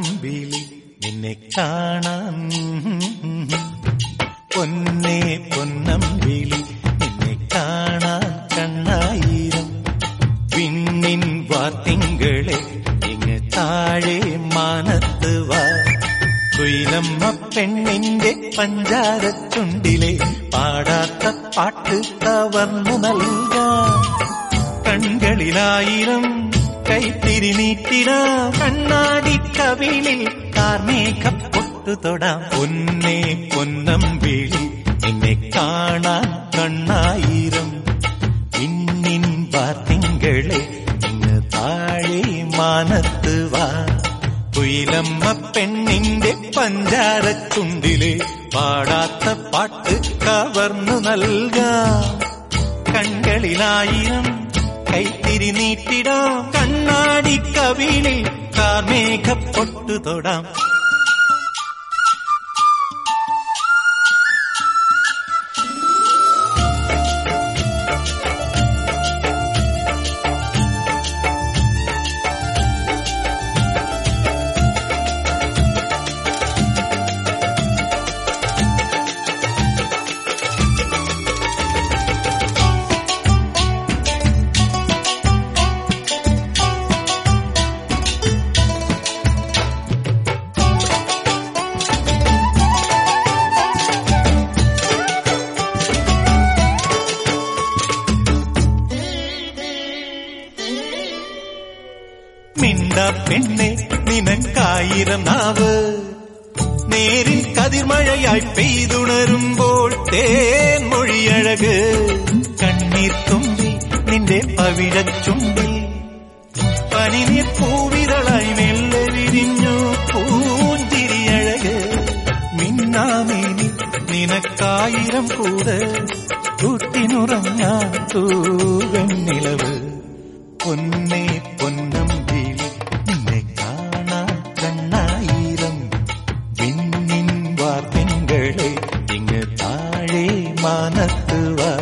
പൊന്നമ്പിളി നിന്നെ കാണാൻ പൊന്നേ പൊന്നമ്പിളി നിന്നെ കാണാൻ കണ്ണായിരം വിണ്ണിൻ വാത്തിങ്കളെ ഇങ്ങ് താഴെ മാനത്ത് വാ കുയിലമ്മ പെണ്ണിന്റെ പഞ്ചാരച്ചുണ്ടിലെ പാടാത്ത പാട്ട് കവർന്നു നൽകാം കൺകളിലായിരം കൈത്തിരി നീട്ടിടാ കണ്ണാടി കവിളിൽ കാർമേഘ പൊട്ടു തൊടാം പൊന്നേ പൊന്നം വീഴി എന്നെ കാണാൻ കണ്ണായിരം ഇന്നിൻ വാർത്തിങ്കളെ ഇങ്ങ് താഴെ മാനത്ത് വാ കുയിലമ്മ പെണ്ണിന്റെ പഞ്ചാരച്ചുണ്ടിലെ പാടാത്ത പാട്ട് കവർന്നു നൽകാം കൺകളിലായിരം കൈത്തിരി നീട്ടിടാം കണ്ണാടി കവിളിൽ കാർമേഘ പൊട്ടു തൊടാം മിണ്ട പെണ്ണെ നിനക്കായിരം നാവ് നേരിൽ കതിർമഴയായി പെയ്തുണരുമ്പോൾ തേൻ മൊഴിയഴക് കണ്ണീർ തുമ്പി നിന്റെ പവിഴച്ചുണ്ടിൽ പനിനീർ പൂവിതളായി മെല്ലെ വിരിഞ്ഞു പൂഞ്ചിരിയഴക് മിന്നാമീനി നിനക്കായിരം കൂട് കൂട്ടിനുറങ്ങാൻ തൂവെണ്ണിലവ് പൊന്നേ പൊന്നമ്പി നിന്നെ കാണാൻ കണ്ണായിരം വിണ്ണിൻ വാർത്തിങ്കളെ ഇങ്ങ് താഴെ മാനത്ത് വാ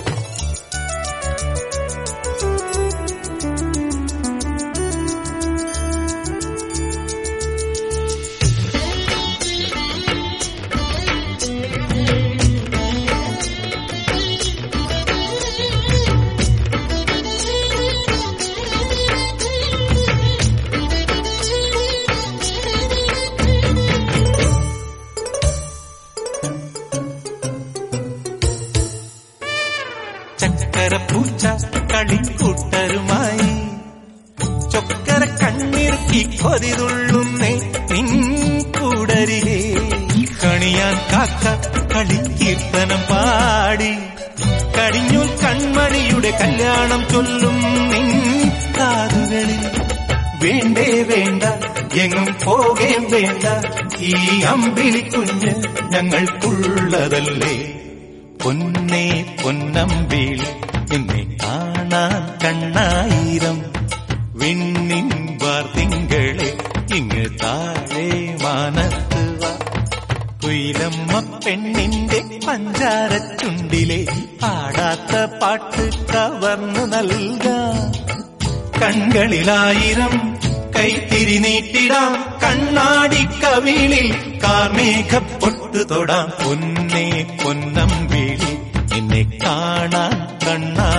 ചക്കരപ്പൂച്ച കളിക്കൂട്ടരുമായി ചൊക്കര കണ്ണിറുക്കി കൊതിതുള്ളുന്നേ നിൻ കൂടരികെ കണിയാൻ കാക്ക കളിക്കീർത്തനം പാടി കടിഞ്ഞു കൺമണിയുടെ കല്യാണം ചൊല്ലും നിൻ കാതുകളിൽ വേണ്ടേ വേണ്ട എങ്ങും പോകേം വേണ്ട ഈ അമ്പിളി കുഞ്ഞ് ഞങ്ങൾക്കുള്ളതല്ലേ പൊന്നേ പൊന്നമ്പിളി എന്നെ കാണാൻ കണ്ണായിരം വിണ്ണിൻ വാർത്തിങ്കളെ ഇങ്ങ് താഴെ മാനത്ത് വാ കുയിലമ്മ പെണ്ണിന്റെ പഞ്ചാരച്ചുണ്ടിലെ പാടാത്ത പാട്ട് കവർന്നു നൽകാം കൺകളിലായിരം കൈത്തിരി നീട്ടിടാം കണ്ണാടി കവിളിൽ കാർമേഘ പൊട്ടു തൊടാം പൊന്നേ പൊന്നമ്പിളി നിന്നെ കാണാൻ കണ്ണാ